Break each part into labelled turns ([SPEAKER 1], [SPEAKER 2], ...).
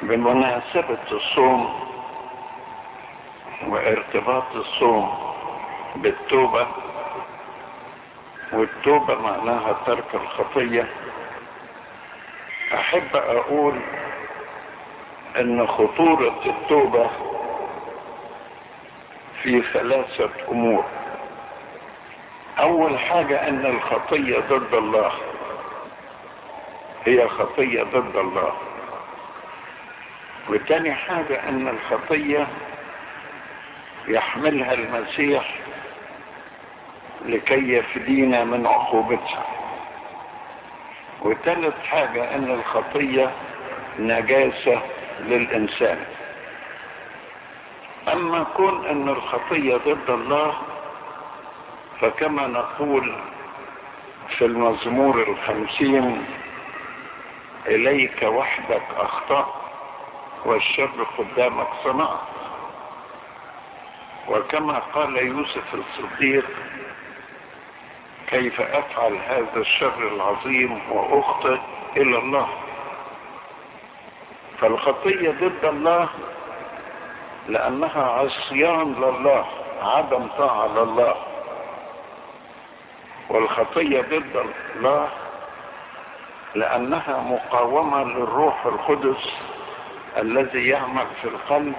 [SPEAKER 1] بمناسبة الصوم وارتباط الصوم بالتوبة والتوبة معناها ترك الخطية أحب أقول أن خطورة التوبة في ثلاثة أمور أول حاجة أن الخطية ضد الله هي خطية ضد الله وتاني حاجة أن الخطية يحملها المسيح لكي يفدينا من عقوبتها وثالث حاجة أن الخطية نجاسة للإنسان أما كون أن الخطية ضد الله فكما نقول في المزمور الخمسين إليك وحدك أخطأت والشر قدامك صنعت وكما قال يوسف الصديق كيف أفعل هذا الشر العظيم وأخطئ إلى الله فالخطية ضد الله لأنها عصيان لله عدم طاعة لله والخطية ضد الله لأنها مقاومة للروح القدس الذي يعمل في القلب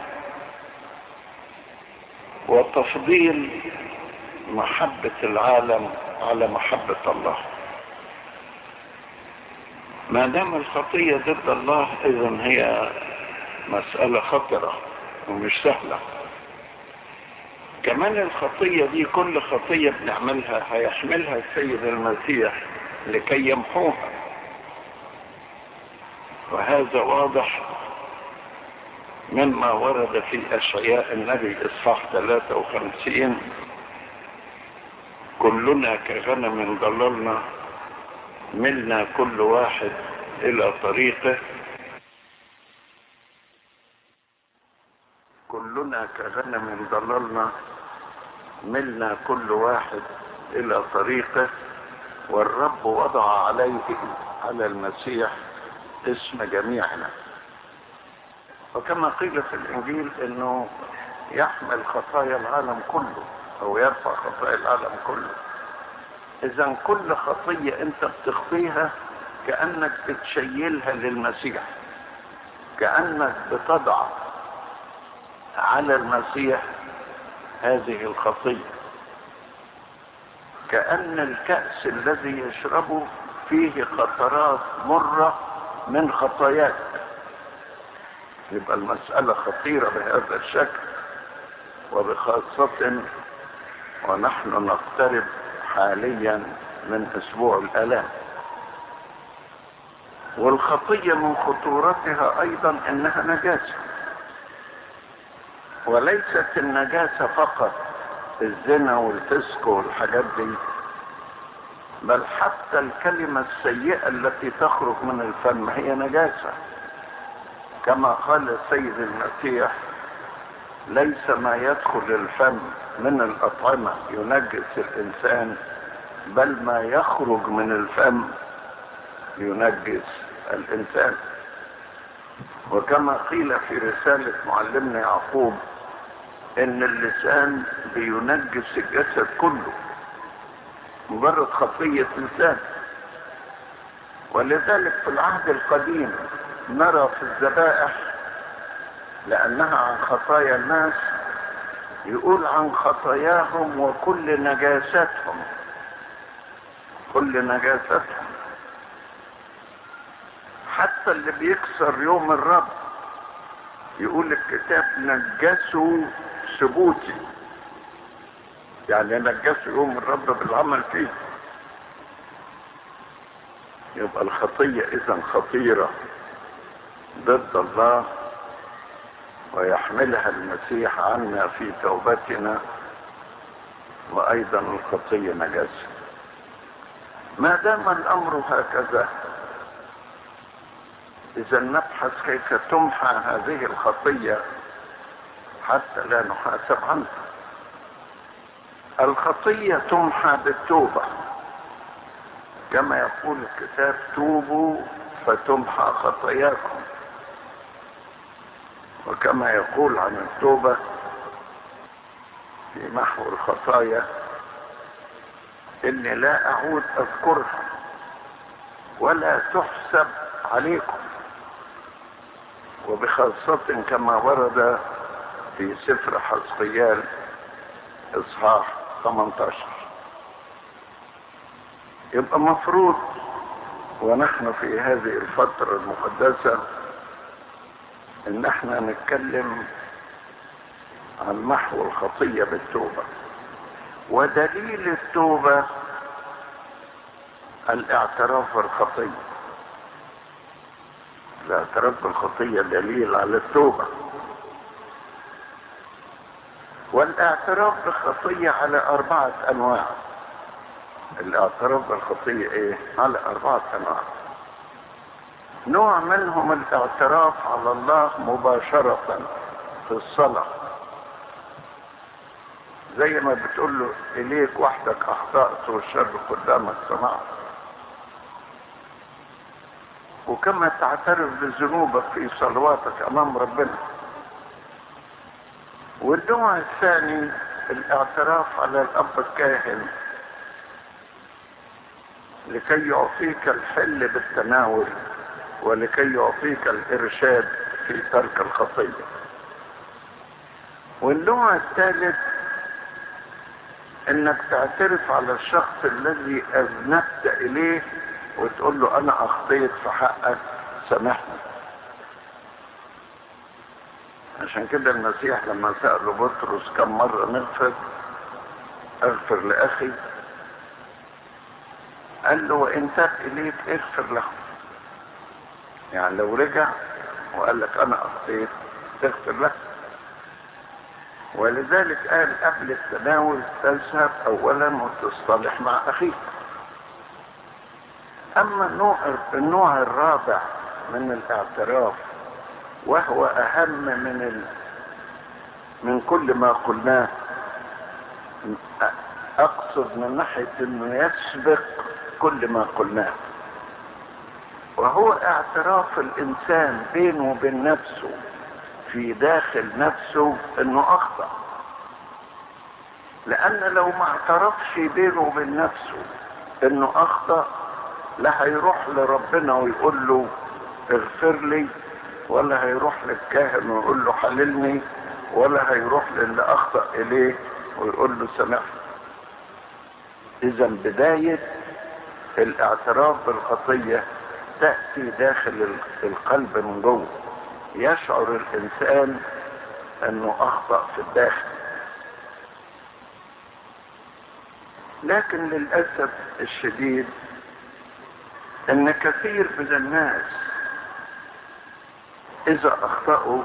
[SPEAKER 1] وتفضيل محبة العالم على محبة الله ما دام الخطية ضد الله إذن هي مسألة خطرة ومش سهلة كمان الخطية دي كل خطية بنعملها هيحملها السيد المسيح لكي يمحوها وهذا واضح مما ورد في أشعياء النبي إصحاح 53 كلنا كغنم ضللنا ملنا كل واحد إلى طريقه كلنا كغنم ضللنا ملنا كل واحد إلى طريقه والرب وضع عليه على المسيح اسم جميعنا وكما قيل في الإنجيل أنه يحمل خطايا العالم كله أو يرفع خطايا العالم كله إذا كل خطية أنت بتخطيها كأنك بتشيلها للمسيح كأنك بتضع على المسيح هذه الخطية كأن الكأس الذي يشربه فيه قطرات مرة من خطاياك يبقى المسألة خطيرة بهذا الشكل وبخاصة ونحن نقترب حاليا من اسبوع الالام والخطية من خطورتها ايضا انها نجاسة وليست النجاسة فقط الزنا والفسق والحاجات دي بل حتى الكلمة السيئة التي تخرج من الفم هي نجاسة كما قال السيد المسيح ليس ما يدخل الفم من الأطعمة ينجس الإنسان بل ما يخرج من الفم ينجس الإنسان وكما قيل في رسالة معلمنا يعقوب إن اللسان بينجس الجسد كله مجرد خطية لسان ولذلك في العهد القديم نرى في الذبائح لأنها عن خطايا الناس يقول عن خطاياهم وكل نجاستهم كل نجاستهم حتى اللي بيكسر يوم الرب يقول الكتاب نجسوا ثبوتي يعني نجسوا يوم الرب بالعمل فيه يبقى الخطية إذا خطيرة ضد الله ويحملها المسيح عنا في توبتنا وايضا الخطيه نجاسه ما دام الامر هكذا اذا نبحث كيف تمحى هذه الخطيه حتى لا نحاسب عنها الخطيه تمحى بالتوبه كما يقول الكتاب توبوا فتمحى خطاياكم وكما يقول عن التوبة في محو الخطايا اني لا اعود اذكرها ولا تحسب عليكم وبخاصة كما ورد في سفر حسقيال اصحاح 18 يبقى مفروض ونحن في هذه الفترة المقدسة ان احنا نتكلم عن محو الخطية بالتوبة ودليل التوبة الاعتراف بالخطية الاعتراف بالخطية دليل على التوبة والاعتراف بالخطية على أربعة أنواع الاعتراف بالخطية إيه؟ على أربعة أنواع نوع منهم الاعتراف على الله مباشرة في الصلاة زي ما بتقول له إليك وحدك أخطأت والشر قدامك صنعت وكما تعترف بذنوبك في صلواتك أمام ربنا والنوع الثاني الاعتراف على الأب الكاهن لكي يعطيك الحل بالتناول ولكي يعطيك الإرشاد في ترك الخطية والنوع الثالث انك تعترف على الشخص الذي اذنبت اليه وتقول له انا اخطيت في حقك سامحني عشان كده المسيح لما سأله بطرس كم مرة نغفر اغفر لاخي قال له وان تاب اليك اغفر له يعني لو رجع وقال لك انا اخطيت تغفر له ولذلك قال قبل التناول تذهب اولا وتصطلح مع اخيك اما النوع النوع الرابع من الاعتراف وهو اهم من ال... من كل ما قلناه اقصد من ناحيه انه يسبق كل ما قلناه وهو اعتراف الانسان بينه وبين نفسه في داخل نفسه انه اخطا لان لو ما اعترفش بينه وبين نفسه انه اخطا لا هيروح لربنا ويقول له اغفر لي ولا هيروح للكاهن ويقول له حللني ولا هيروح للي اخطا اليه ويقول له سامحني اذا بدايه الاعتراف بالخطيه تاتي داخل القلب من جوه يشعر الانسان انه اخطا في الداخل لكن للاسف الشديد ان كثير من الناس اذا اخطاوا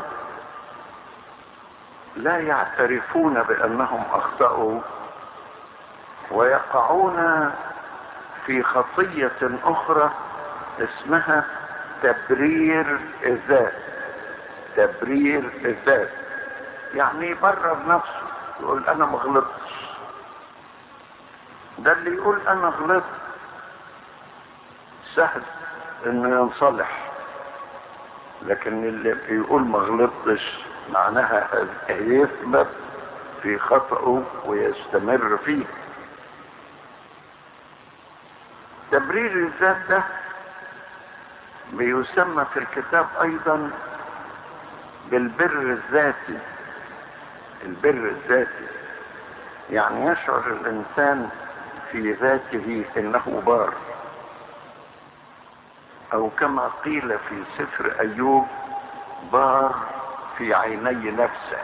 [SPEAKER 1] لا يعترفون بانهم اخطاوا ويقعون في خطيه اخرى اسمها تبرير الذات تبرير الذات يعني يبرر نفسه يقول انا ما غلطتش ده اللي يقول انا غلطت سهل انه ينصلح لكن اللي بيقول ما غلطتش معناها هيثبت في خطأه ويستمر فيه تبرير الذات ده بيسمى في الكتاب ايضا بالبر الذاتي البر الذاتي يعني يشعر الانسان في ذاته انه بار او كما قيل في سفر ايوب بار في عيني نفسه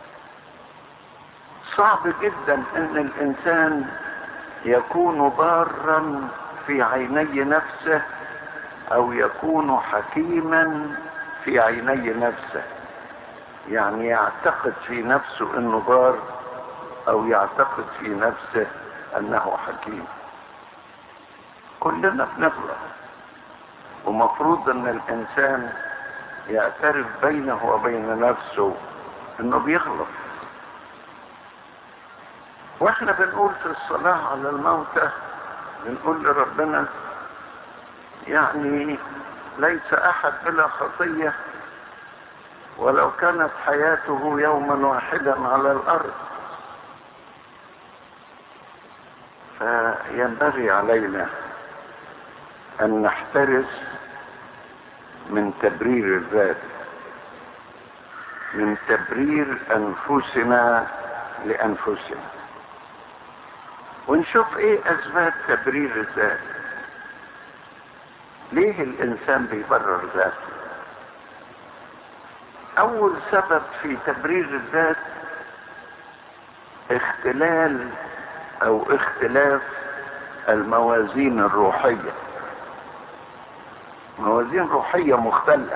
[SPEAKER 1] صعب جدا ان الانسان يكون بارا في عيني نفسه او يكون حكيما في عيني نفسه يعني يعتقد في نفسه انه بار او يعتقد في نفسه انه حكيم كلنا بنغلط ومفروض ان الانسان يعترف بينه وبين نفسه انه بيغلط واحنا بنقول في الصلاة على الموتى بنقول لربنا يعني ليس احد بلا خطية ولو كانت حياته يوما واحدا على الارض فينبغي علينا ان نحترس من تبرير الذات من تبرير انفسنا لانفسنا ونشوف ايه اسباب تبرير الذات ليه الانسان بيبرر ذاته اول سبب في تبرير الذات اختلال او اختلاف الموازين الروحية موازين روحية مختلة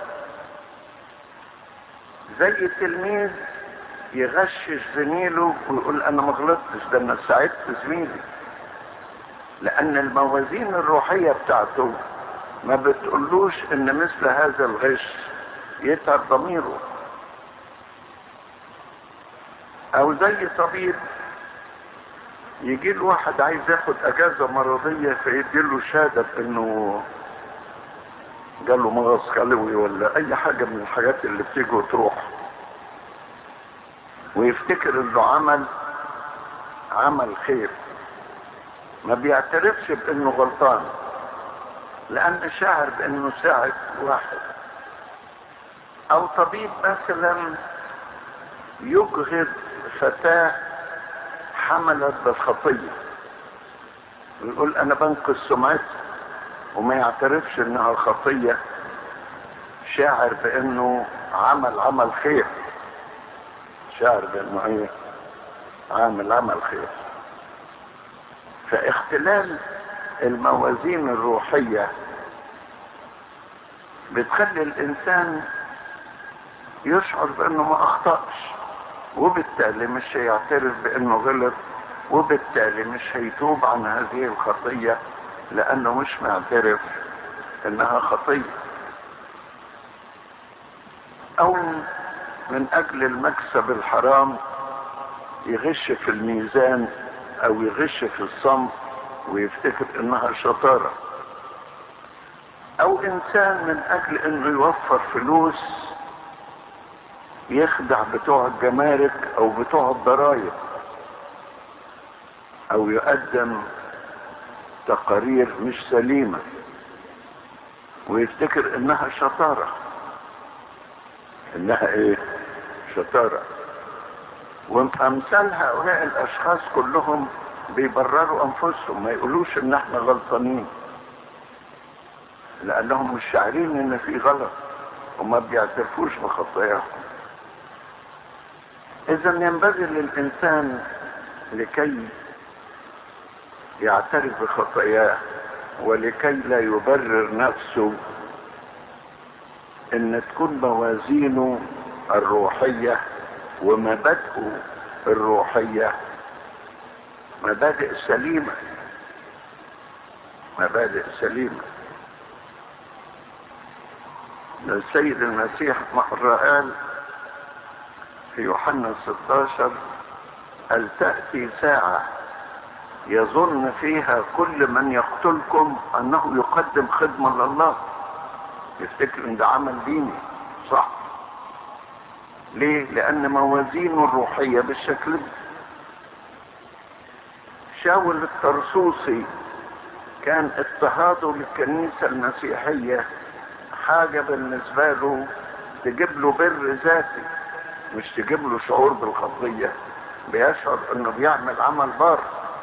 [SPEAKER 1] زي التلميذ يغشش زميله ويقول انا ما غلطتش ده انا ساعدت زميلي لان الموازين الروحية بتاعته ما بتقولوش ان مثل هذا الغش يتعب ضميره او زي طبيب يجي له واحد عايز ياخد اجازة مرضية فيديله شهادة انه جاله مغص خلوي ولا اي حاجة من الحاجات اللي بتيجي وتروح ويفتكر انه عمل عمل خير ما بيعترفش بانه غلطان لان شاعر بانه ساعد واحد او طبيب مثلا يجهض فتاة حملت بالخطية ويقول انا بنقذ سمعتها وما يعترفش انها خطية شاعر بانه عمل عمل خير شاعر بانه ايه عامل عمل خير فاختلال الموازين الروحية بتخلي الانسان يشعر بانه ما اخطأش وبالتالي مش هيعترف بانه غلط وبالتالي مش هيتوب عن هذه الخطية لانه مش معترف انها خطية او من اجل المكسب الحرام يغش في الميزان او يغش في الصمت ويفتكر انها شطارة او انسان من اجل انه يوفر فلوس يخدع بتوع الجمارك او بتوع الضرائب او يقدم تقارير مش سليمة ويفتكر انها شطارة انها ايه شطارة وامثال هؤلاء الاشخاص كلهم بيبرروا انفسهم ما يقولوش ان احنا غلطانين لانهم مش شاعرين ان في غلط وما بيعترفوش بخطاياهم اذا ينبغي للانسان لكي يعترف بخطاياه ولكي لا يبرر نفسه ان تكون موازينه الروحية ومبادئه الروحية مبادئ سليمة مبادئ سليمة السيد المسيح مرة قال في يوحنا 16 هل تأتي ساعة يظن فيها كل من يقتلكم انه يقدم خدمة لله يفتكر ان ده عمل ديني صح ليه لان موازينه الروحية بالشكل ده شاول الطرسوسي كان اضطهاده للكنيسة المسيحية حاجة بالنسبة له تجيب له بر ذاتي مش تجيب له شعور بالخطية بيشعر انه بيعمل عمل بار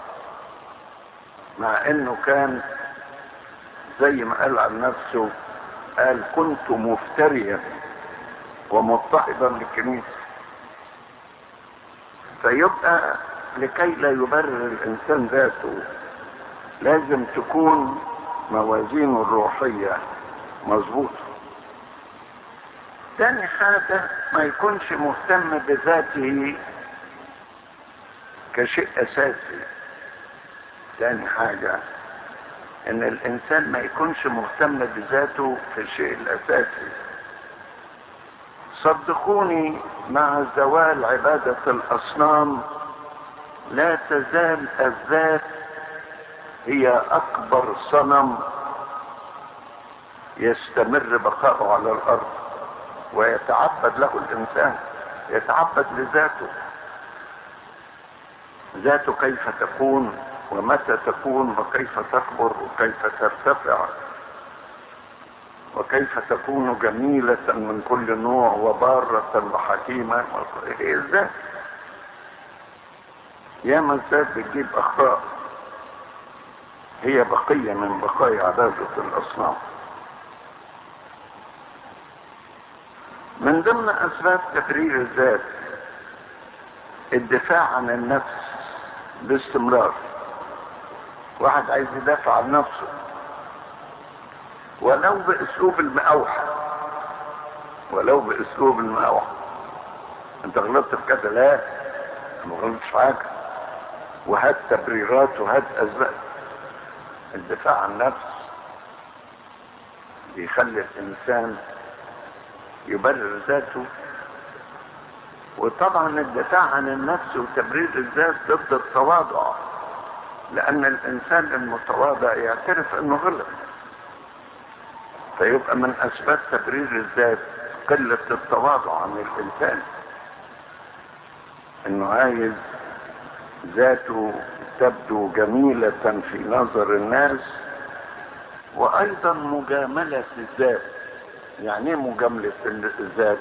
[SPEAKER 1] مع انه كان زي ما قال عن نفسه قال كنت مفتريا ومضطهدا للكنيسة فيبقى لكي لا يبرر الانسان ذاته لازم تكون موازينه الروحية مظبوطة تاني حاجة ما يكونش مهتم بذاته كشيء اساسي تاني حاجة ان الانسان ما يكونش مهتم بذاته في الشيء الاساسي صدقوني مع زوال عبادة الاصنام لا تزال الذات هي اكبر صنم يستمر بقاؤه على الارض ويتعبد له الانسان يتعبد لذاته ذاته كيف تكون ومتى تكون وكيف تكبر وكيف ترتفع وكيف تكون جميلة من كل نوع وبارة وحكيمة هي الذات ياما الذات بتجيب أخطاء هي بقية من بقايا عبادة الأصنام من ضمن أسباب تبرير الذات الدفاع عن النفس باستمرار واحد عايز يدافع عن نفسه ولو باسلوب المقاوحة ولو باسلوب المقاوحة انت غلطت في كذا لا ما غلطتش في حاجة وهات تبريرات وهات اسباب الدفاع عن النفس بيخلي الانسان يبرر ذاته وطبعا الدفاع عن النفس وتبرير الذات ضد التواضع لان الانسان المتواضع يعترف انه غلط فيبقى من اسباب تبرير الذات قلة التواضع عن الانسان انه عايز ذاته تبدو جميلة في نظر الناس وايضا مجاملة الذات يعني ايه مجاملة الذات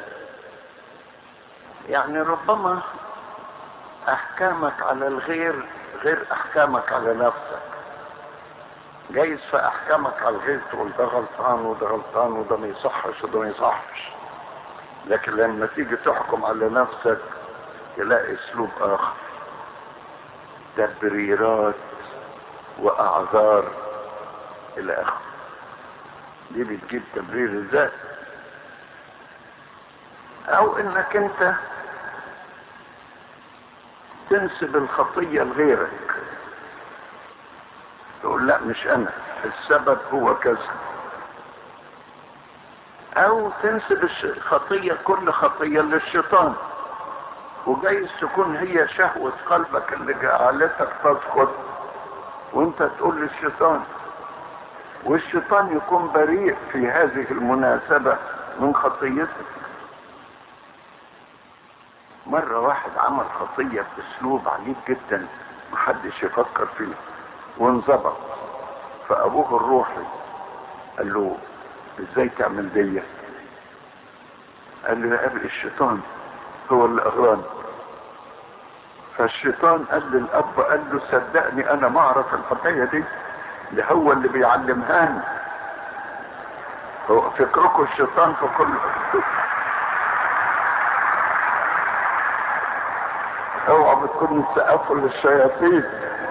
[SPEAKER 1] يعني ربما احكامك على الغير غير احكامك على نفسك جايز في احكامك على الغير تقول ده غلطان وده غلطان وده ما يصحش وده ما يصحش لكن لما تيجي تحكم على نفسك تلاقي اسلوب اخر تبريرات واعذار الى اخره دي بتجيب تبرير الذات او انك انت تنسب الخطية لغيرك تقول لا مش انا السبب هو كذا او تنسب الخطية كل خطية للشيطان وجايز تكون هي شهوة قلبك اللي جعلتك تسقط وانت تقول للشيطان والشيطان يكون بريء في هذه المناسبة من خطيتك مرة واحد عمل خطية باسلوب عنيف جدا محدش يفكر فيه وانظبط فابوه الروحي قال له ازاي تعمل دي قال له يا ابي الشيطان هو اللي اغراني فالشيطان قال للاب قال له صدقني انا ما اعرف الحكايه دي ده هو اللي بيعلمهاني هو فكركم الشيطان في كل اوعى بتكونوا تسقفوا للشياطين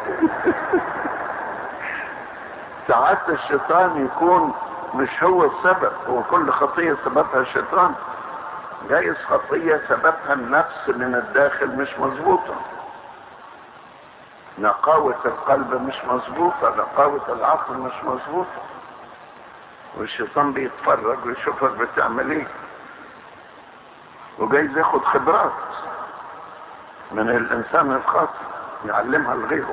[SPEAKER 1] ساعات الشيطان يكون مش هو السبب هو كل خطية سببها الشيطان جايز خطية سببها النفس من الداخل مش مظبوطة نقاوة القلب مش مظبوطة نقاوة العقل مش مظبوطة والشيطان بيتفرج ويشوفك بتعمل ايه وجايز ياخد خبرات من الانسان الخاطئ يعلمها لغيره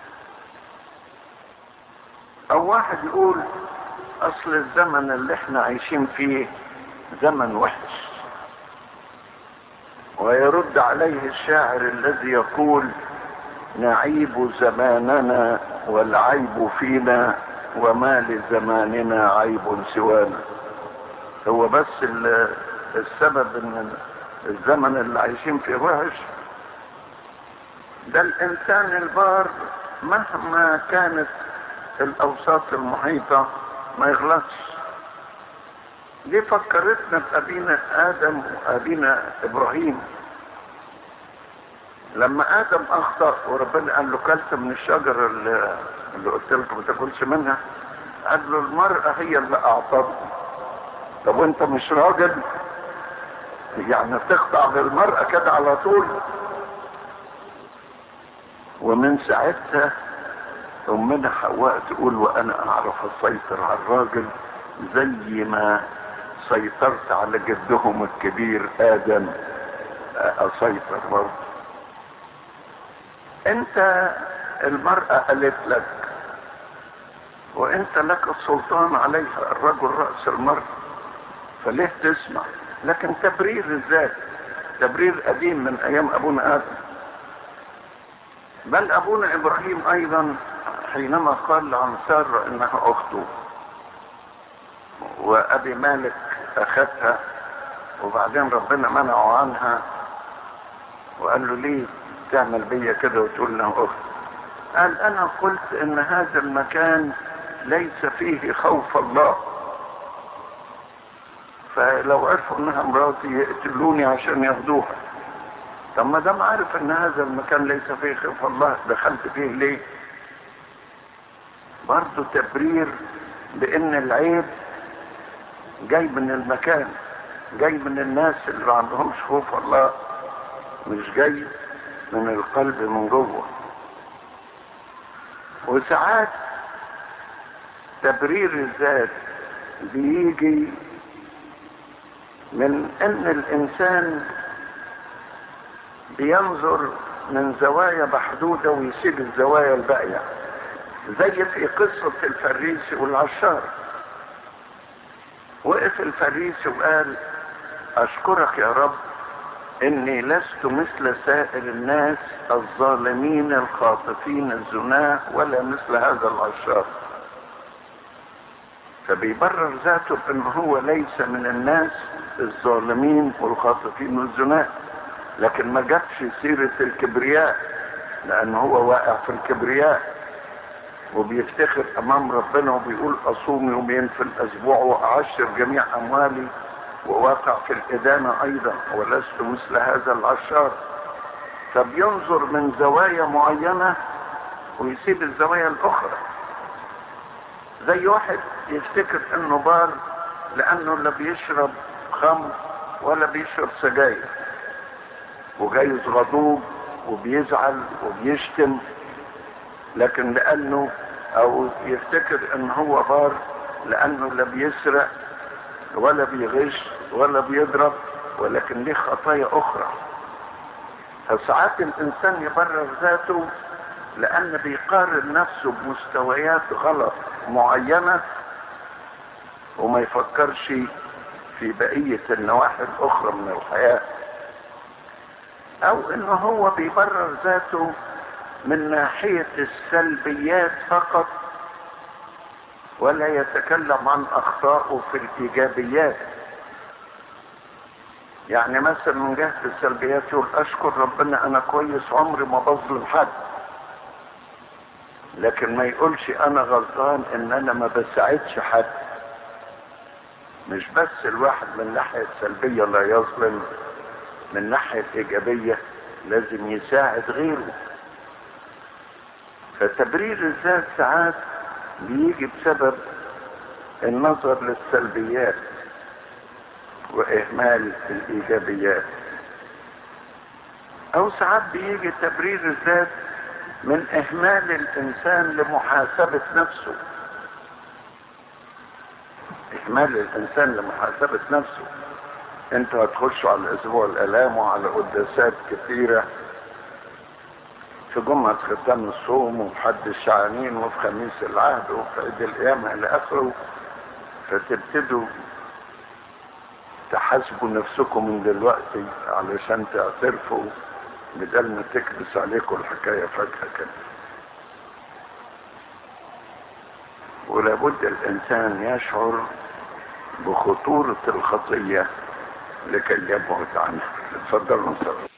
[SPEAKER 1] او واحد يقول اصل الزمن اللي احنا عايشين فيه زمن وحش ويرد عليه الشاعر الذي يقول نعيب زماننا والعيب فينا وما لزماننا عيب سوانا هو بس السبب ان الزمن اللي عايشين فيه وحش ده الانسان البار مهما كانت الاوساط المحيطة ما يغلطش دي فكرتنا بابينا ادم وابينا ابراهيم لما ادم اخطا وربنا قال له كلت من الشجره اللي, اللي قلت لك ما تاكلش منها قال له المراه هي اللي اعطتني طب وانت مش راجل يعني تخضع للمراه كده على طول ومن ساعتها امنا حواء تقول وانا اعرف اسيطر على الراجل زي ما سيطرت على جدهم الكبير ادم اسيطر برضه انت المرأة قالت لك وانت لك السلطان عليها الرجل رأس المرأة فليه تسمع لكن تبرير الذات تبرير قديم من ايام ابونا ادم بل ابونا ابراهيم ايضا حينما قال عن سارة انها اخته وابي مالك اخذها وبعدين ربنا منعه عنها وقال له ليه تعمل بيا كده وتقول انها اخت قال انا قلت ان هذا المكان ليس فيه خوف الله فلو عرفوا انها مراتي يقتلوني عشان ياخدوها طب ما دام عارف ان هذا المكان ليس فيه خوف الله دخلت فيه ليه برضه تبرير بان العيب جاي من المكان جاي من الناس اللي ما عندهمش خوف الله مش جاي من القلب من جوه وساعات تبرير الذات بيجي من ان الانسان بينظر من زوايا محدودة ويسيب الزوايا الباقية زي في قصة الفريسي والعشار وقف الفريسي وقال اشكرك يا رب اني لست مثل سائر الناس الظالمين الخاطفين الزناه ولا مثل هذا العشار فبيبرر ذاته بان هو ليس من الناس الظالمين والخاطفين والزناه لكن ما جابش سيرة الكبرياء لان هو واقع في الكبرياء وبيفتخر امام ربنا وبيقول اصوم يومين في الاسبوع واعشر جميع اموالي وواقع في الادانة ايضا ولست مثل هذا العشار فبينظر من زوايا معينة ويسيب الزوايا الاخرى زي واحد يفتكر انه بار لانه لا بيشرب خمر ولا بيشرب سجاير وجايز غضوب وبيزعل وبيشتم لكن لانه او يفتكر ان هو بار لانه لا بيسرق ولا بيغش ولا بيضرب ولكن ليه خطايا اخرى فساعات الانسان يبرر ذاته لان بيقارن نفسه بمستويات غلط معينة وما يفكرش في بقية النواحي الاخرى من الحياة او انه هو بيبرر ذاته من ناحية السلبيات فقط ولا يتكلم عن اخطائه في الايجابيات يعني مثلا من جهة السلبيات يقول اشكر ربنا انا كويس عمري ما بظلم حد لكن ما يقولش انا غلطان ان انا ما بساعدش حد مش بس الواحد من الناحية السلبية لا يظلم من الناحية الايجابية لازم يساعد غيره فتبرير الذات ساعات بيجي بسبب النظر للسلبيات واهمال الايجابيات او ساعات بيجي تبرير الذات من اهمال الانسان لمحاسبة نفسه اهمال الانسان لمحاسبة نفسه انتوا هتخشوا على الاسبوع الالام وعلى قداسات كثيرة في جمعة ختام الصوم وفي حد الشعانين وفي خميس العهد وفي عيد القيامة الى اخره فتبتدوا تحاسبوا نفسكم من دلوقتي علشان تعترفوا بدل ما تكبس عليكم الحكاية فجأة كده ولابد الانسان يشعر بخطورة الخطية لكي يبعد عنها اتفضلوا نصر